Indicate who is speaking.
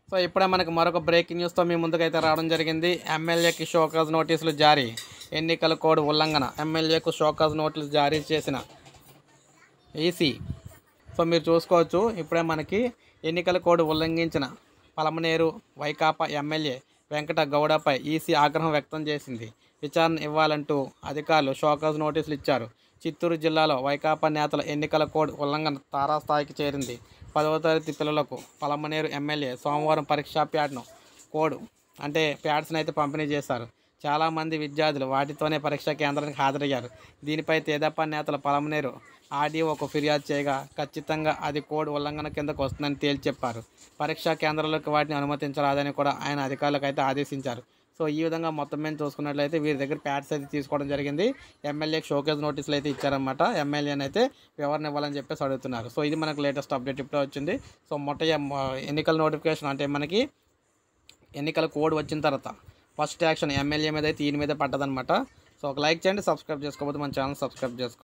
Speaker 1: so ఇప్పుడే మనకి మరొక బ్రేకింగ్ న్యూస్తో మీ ముందుకైతే రావడం జరిగింది ఎమ్మెల్యేకి షోకాజ్ నోటీసులు జారీ ఎన్నికల కోడ్ ఉల్లంఘన ఎమ్మెల్యేకు షోకాజ్ నోటీసులు జారీ చేసిన ఈసీ సో మీరు చూసుకోవచ్చు ఇప్పుడే మనకి ఎన్నికల కోడ్ ఉల్లంఘించిన పలమనేరు వైకాపా ఎమ్మెల్యే వెంకట గౌడపై ఈసీ ఆగ్రహం వ్యక్తం చేసింది విచారణ ఇవ్వాలంటూ అధికారులు షోకాజ్ నోటీసులు ఇచ్చారు చిత్తూరు జిల్లాలో వైకాపా నేతల ఎన్నికల కోడ్ ఉల్లంఘన తారాస్థాయికి చేరింది పదవ తరగతి పిల్లలకు పలమనేరు ఎమ్మెల్యే సోమవారం పరీక్షా ప్యాడ్ను కోడ్ అంటే ప్యాడ్స్ని అయితే పంపిణీ చేశారు చాలామంది విద్యార్థులు వాటితోనే పరీక్షా కేంద్రానికి హాజరయ్యారు దీనిపై తేదప్ప నేతల పలమనేరు ఆర్డీఓకు ఫిర్యాదు చేయగా ఖచ్చితంగా అది కోడ్ ఉల్లంఘన కిందకు వస్తుందని తేల్చి చెప్పారు పరీక్షా కేంద్రాలకు వాటిని అనుమతించరాదని కూడా ఆయన అధికారులకు అయితే ఆదేశించారు సో ఈ విధంగా మొత్తం మీద చూసుకున్నట్లయితే వీరి దగ్గర ప్యాడ్స్ అయితే తీసుకోవడం జరిగింది ఎమ్మెల్యేకి షోకేజ్ నోటీసులు అయితే ఇచ్చారన్నమాట ఎమ్మెల్యేని అయితే వివరణ ఇవ్వాలని చెప్పేసి అడుగుతున్నారు సో ఇది మనకు లేటెస్ట్ అప్డేట్ ఇప్పుడే వచ్చింది సో మొట్ట ఎన్నికల నోటిఫికేషన్ అంటే మనకి ఎన్నికల కోడ్ వచ్చిన తర్వాత ఫస్ట్ యాక్షన్ ఎమ్మెల్యే మీద అయితే ఈయన మీద పడ్డదనమాట సో ఒక లైక్ చేయండి సబ్స్క్రైబ్ చేసుకోకపోతే మన ఛానల్ సబ్స్క్రైబ్ చేసుకోండి